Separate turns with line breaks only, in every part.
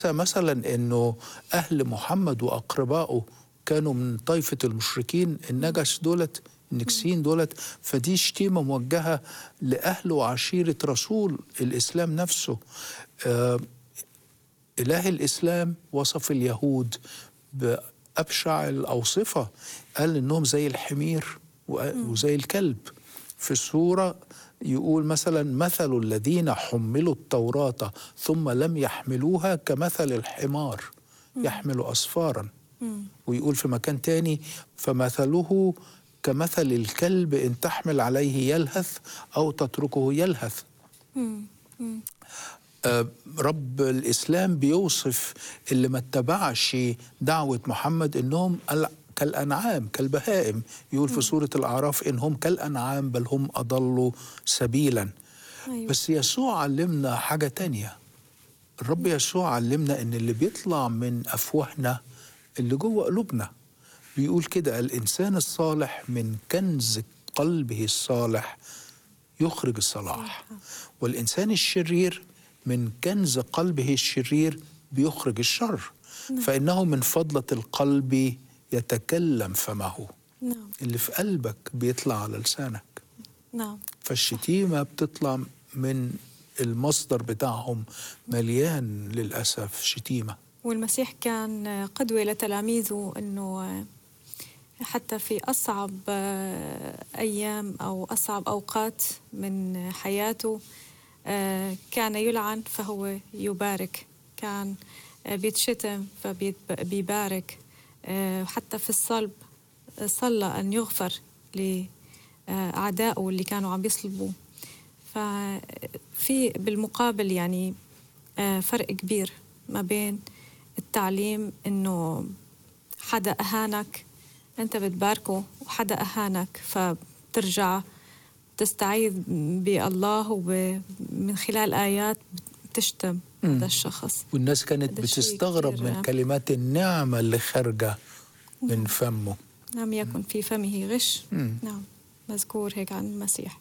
مثلا انه اهل محمد واقربائه كانوا من طائفه المشركين النجش دولت النكسين دولت فدي شتيمه موجهه لاهل وعشيره رسول الاسلام نفسه آه اله الاسلام وصف اليهود بابشع الاوصفه قال انهم زي الحمير وزي الكلب في السوره يقول مثلا مثل الذين حملوا التوراة ثم لم يحملوها كمثل الحمار يحمل أسفارا ويقول في مكان تاني فمثله كمثل الكلب إن تحمل عليه يلهث أو تتركه يلهث آه رب الإسلام بيوصف اللي ما اتبعش دعوة محمد إنهم كالأنعام كالبهائم يقول في سورة الأعراف إن هم كالأنعام بل هم أضلوا سبيلا أيوة. بس يسوع علمنا حاجة تانية الرب يسوع علمنا إن اللي بيطلع من أفواهنا اللي جوه قلوبنا بيقول كده الإنسان الصالح من كنز قلبه الصالح يخرج الصلاح والإنسان الشرير من كنز قلبه الشرير بيخرج الشر فإنه من فضلة القلب يتكلم فمه
نعم
اللي في قلبك بيطلع على لسانك
نعم
فالشتيمة بتطلع من المصدر بتاعهم مليان للأسف شتيمة
والمسيح كان قدوة لتلاميذه أنه حتى في أصعب أيام أو أصعب أوقات من حياته كان يلعن فهو يبارك كان بيتشتم فبيبارك حتى في الصلب صلى أن يغفر لأعدائه اللي كانوا عم يصلبوه ففي بالمقابل يعني فرق كبير ما بين التعليم إنه حدا أهانك أنت بتباركه وحدا أهانك فبترجع تستعيذ بالله ومن خلال آيات بتشتم هذا الشخص
والناس كانت بتستغرب من كلمات النعمة اللي خارجة من فمه
لم يكن في فمه غش
مم.
نعم مذكور هيك عن المسيح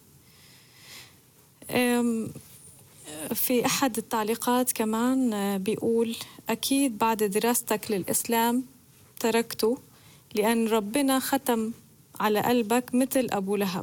في أحد التعليقات كمان بيقول أكيد بعد دراستك للإسلام تركته لأن ربنا ختم على قلبك مثل أبو لهب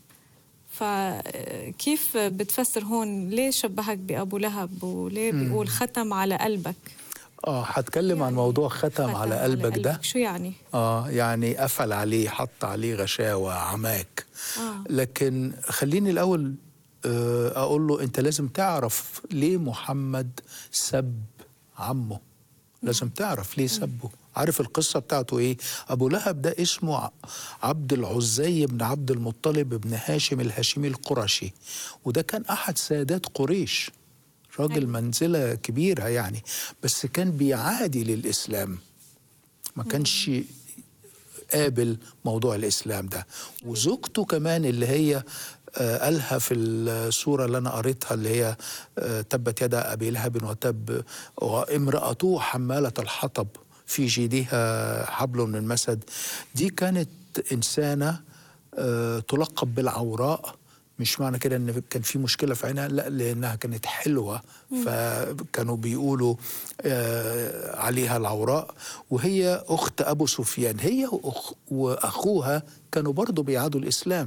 فكيف بتفسر هون ليه شبهك بأبو لهب وليه بيقول ختم على قلبك
اه هتكلم
يعني
عن موضوع ختم, ختم على قلبك ده
شو يعني
اه يعني قفل عليه حط عليه غشاوة عماك
آه.
لكن خليني الأول آه أقول له أنت لازم تعرف ليه محمد سب عمه لازم تعرف ليه سبه عارف القصة بتاعته إيه أبو لهب ده اسمه عبد العزي بن عبد المطلب بن هاشم الهاشمي القرشي وده كان أحد سادات قريش راجل منزلة كبيرة يعني بس كان بيعادي للإسلام ما كانش قابل موضوع الإسلام ده وزوجته كمان اللي هي آه قالها في السورة اللي أنا قريتها اللي هي آه تبت يدا أبي لهب وتب وامرأته حمالة الحطب في جيدها حبل من مسد دي كانت إنسانة آه تلقب بالعوراء مش معنى كده ان كان في مشكله في عينها لا لانها كانت حلوه فكانوا بيقولوا آه عليها العوراء وهي اخت ابو سفيان هي وأخ واخوها كانوا برضو بيعادوا الاسلام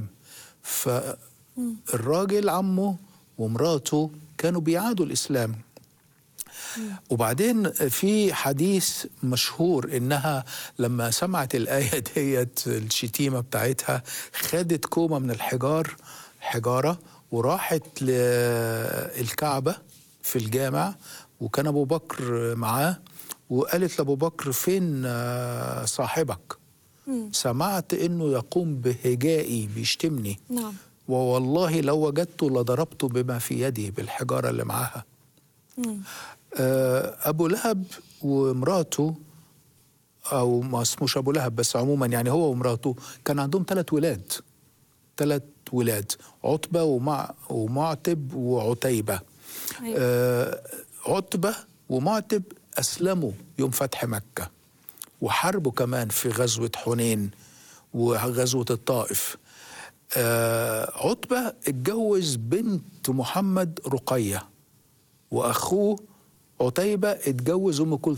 فالراجل عمه ومراته كانوا بيعادوا الاسلام وبعدين في حديث مشهور انها لما سمعت الايه ديت الشتيمه بتاعتها خدت كومه من الحجار حجارة وراحت للكعبة في الجامع وكان أبو بكر معاه وقالت لأبو بكر فين صاحبك
مم.
سمعت أنه يقوم بهجائي بيشتمني
نعم
ووالله لو وجدته لضربته بما في يدي بالحجارة اللي معاها
مم.
أبو لهب ومراته أو ما اسموش أبو لهب بس عموما يعني هو ومراته كان عندهم ثلاث ولاد ثلاث ولاد عتبة ومع ومعتب وعتيبة
أيوة.
آه عتبة ومعتب أسلموا يوم فتح مكة وحاربوا كمان في غزوة حنين وغزوة الطائف آه عتبة اتجوز بنت محمد رقية وأخوه عتيبة اتجوز أم كلثوم